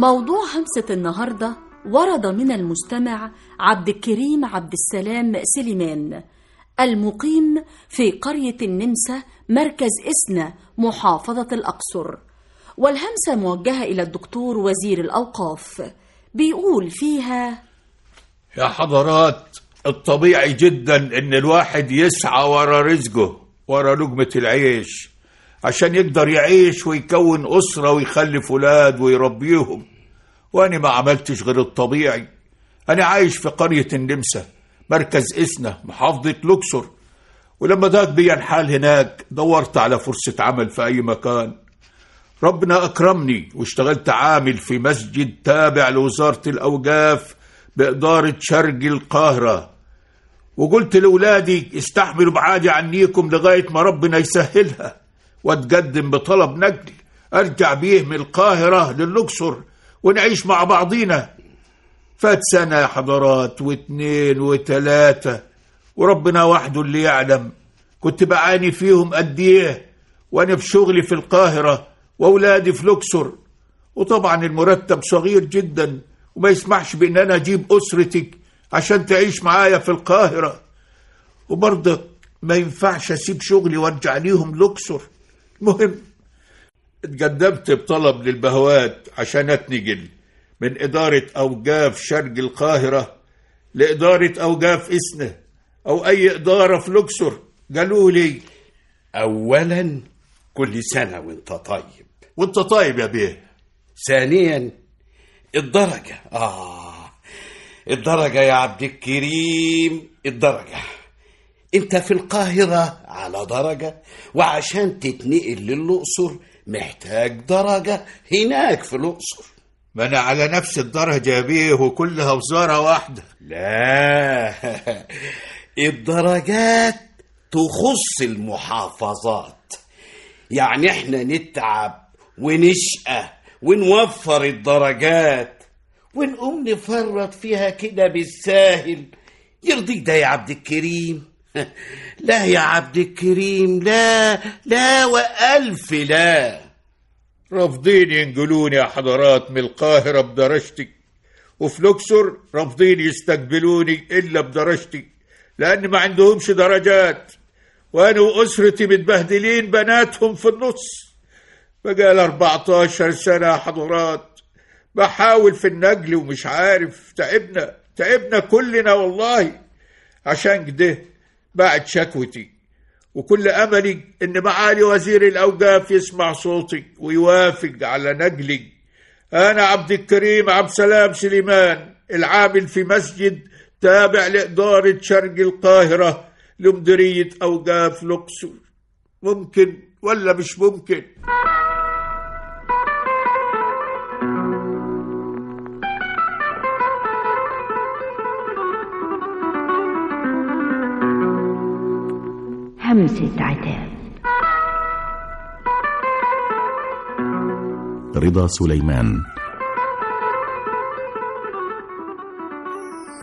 موضوع همسة النهاردة ورد من المستمع عبد الكريم عبد السلام سليمان المقيم في قرية النمسا مركز إسنا محافظة الأقصر والهمسة موجهة إلى الدكتور وزير الأوقاف بيقول فيها يا حضرات الطبيعي جدا ان الواحد يسعى ورا رزقه ورا لقمة العيش عشان يقدر يعيش ويكون أسرة ويخلف ولاد ويربيهم وأنا ما عملتش غير الطبيعي أنا عايش في قرية النمسا مركز إسنا محافظة لوكسور ولما ضاق بيا الحال هناك دورت على فرصة عمل في أي مكان ربنا أكرمني واشتغلت عامل في مسجد تابع لوزارة الأوقاف بإدارة شرق القاهرة وقلت لأولادي استحملوا بعادي عنيكم لغاية ما ربنا يسهلها واتقدم بطلب نقل أرجع بيه من القاهرة للأقصر ونعيش مع بعضينا فات سنة يا حضرات واتنين وتلاتة وربنا وحده اللي يعلم كنت بعاني فيهم قد ايه وانا في شغلي في القاهرة واولادي في لوكسور وطبعا المرتب صغير جدا وما يسمحش بان انا اجيب اسرتي عشان تعيش معايا في القاهرة وبرضه ما ينفعش اسيب شغلي وارجع ليهم لوكسور المهم اتقدمت بطلب للبهوات عشان اتنقل من إدارة أوقاف شرق القاهرة لإدارة أوقاف إسنا أو أي إدارة في لوكسور قالوا لي أولا كل سنة وانت طيب وانت طيب يا بيه ثانيا الدرجة آه الدرجة يا عبد الكريم الدرجة انت في القاهرة على درجة وعشان تتنقل للأقصر محتاج درجة هناك في الأقصر ما أنا على نفس الدرجة يا بيه وكلها وزارة واحدة لا الدرجات تخص المحافظات يعني احنا نتعب ونشقى ونوفر الدرجات ونقوم نفرط فيها كده بالساهل يرضيك ده يا عبد الكريم لا يا عبد الكريم لا لا وألف لا رافضين ينقلوني يا حضرات من القاهرة بدرجتي وفي لوكسور رافضين يستقبلوني إلا بدرجتي لأن ما عندهمش درجات وأنا وأسرتي متبهدلين بناتهم في النص بقال 14 سنة يا حضرات بحاول في النقل ومش عارف تعبنا تعبنا كلنا والله عشان كده بعد شكوتي وكل أملي إن معالي وزير الأوقاف يسمع صوتي ويوافق على نقلي أنا عبد الكريم عبد سلام سليمان العامل في مسجد تابع لإدارة شرق القاهرة لمديرية أوقاف لوكسور ممكن ولا مش ممكن همسة عتاب رضا سليمان